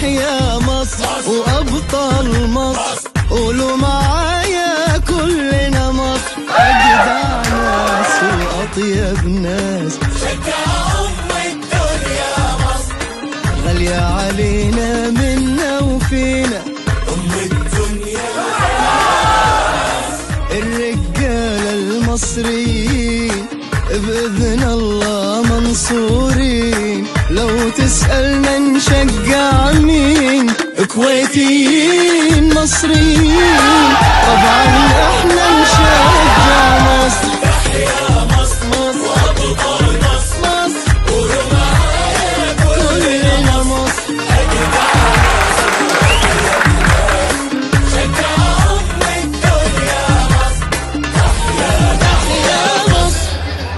تحيا مصر وأبطال مصر قولوا معايا كلنا مصر أجدع ناس وأطيب ناس غالية علينا منا وفينا الرجالة المصريين بإذن الله منصورين لو تسألنا نشجع مين كويتيين مصريين طبعا احنا نشجع مصر مصر مصر كلنا مصر يا مصر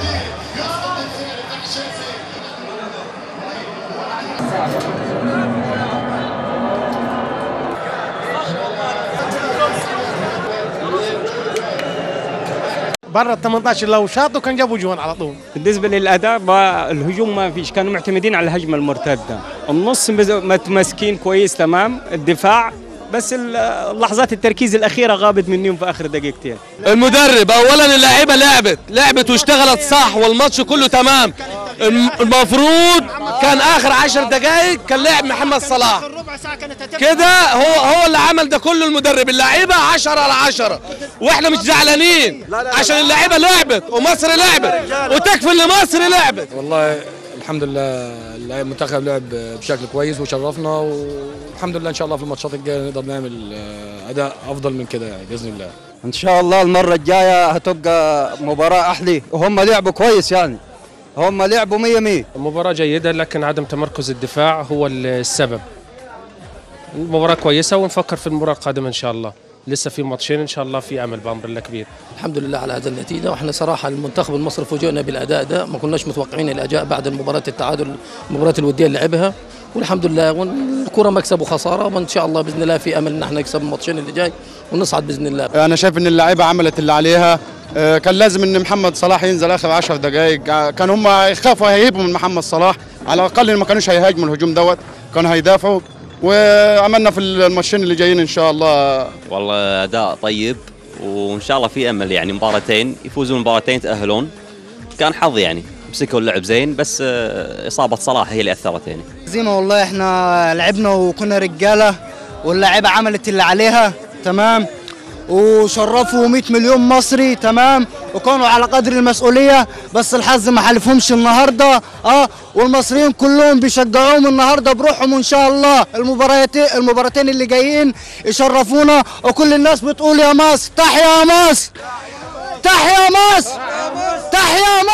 برا ال 18 لو شاطوا كان جابوا جوان على طول بالنسبه للاداء ما الهجوم ما فيش كانوا معتمدين على الهجمه المرتده النص مز- متمسكين كويس تمام الدفاع بس ال- لحظات التركيز الاخيره غابت منهم في اخر دقيقتين المدرب اولا اللعيبه لعبت لعبت واشتغلت صح والماتش كله تمام الم- المفروض كان اخر عشر دقائق كان لعب محمد صلاح كده هو هو اللي عمل ده كله المدرب اللعيبه 10 على 10 واحنا مش زعلانين عشان اللعيبه لعبت ومصر لعبت وتكفي ان مصر لعبت والله الحمد لله اللاعب- المنتخب لعب بشكل كويس وشرفنا والحمد لله ان شاء الله في الماتشات الجايه نقدر نعمل آه، اداء افضل من كده يعني باذن الله ان شاء الله المره الجايه هتبقى مباراه احلى وهم لعبوا كويس يعني هم لعبوا مية مية مباراة جيدة لكن عدم تمركز الدفاع هو السبب المباراة كويسة ونفكر في المباراة القادمة إن شاء الله لسه في ماتشين إن شاء الله في أمل بأمر الله كبير الحمد لله على هذه النتيجه واحنا صراحه المنتخب المصري فوجئنا بالاداء ده ما كناش متوقعين الاداء بعد المباراه التعادل المباراه الوديه اللي لعبها والحمد لله والكره مكسب وخساره وان شاء الله باذن الله في امل ان احنا نكسب الماتشين اللي جاي ونصعد باذن الله انا شايف ان اللعيبه عملت اللي عليها آه، كان لازم ان محمد صلاح ينزل اخر 10 دقائق آه، كان هم يخافوا هيهيبوا من محمد صلاح على الاقل إن ما كانوش هيهاجموا الهجوم دوت كانوا هيدافعوا وعملنا في الماتشين اللي جايين ان شاء الله والله اداء طيب وان شاء الله في امل يعني مباراتين يفوزون مباراتين يتاهلون كان حظ يعني مسكوا اللعب زين بس آه، اصابه صلاح هي اللي اثرت يعني زينة والله احنا لعبنا وكنا رجاله واللاعيبه عملت اللي عليها تمام وشرفوا 100 مليون مصري تمام وكانوا على قدر المسؤوليه بس الحظ ما حالفهمش النهارده اه والمصريين كلهم بيشجعوهم النهارده بروحهم وان شاء الله المباراتين المباراتين اللي جايين يشرفونا وكل الناس بتقول يا مصر تحيا مصر تحيا مصر تحيا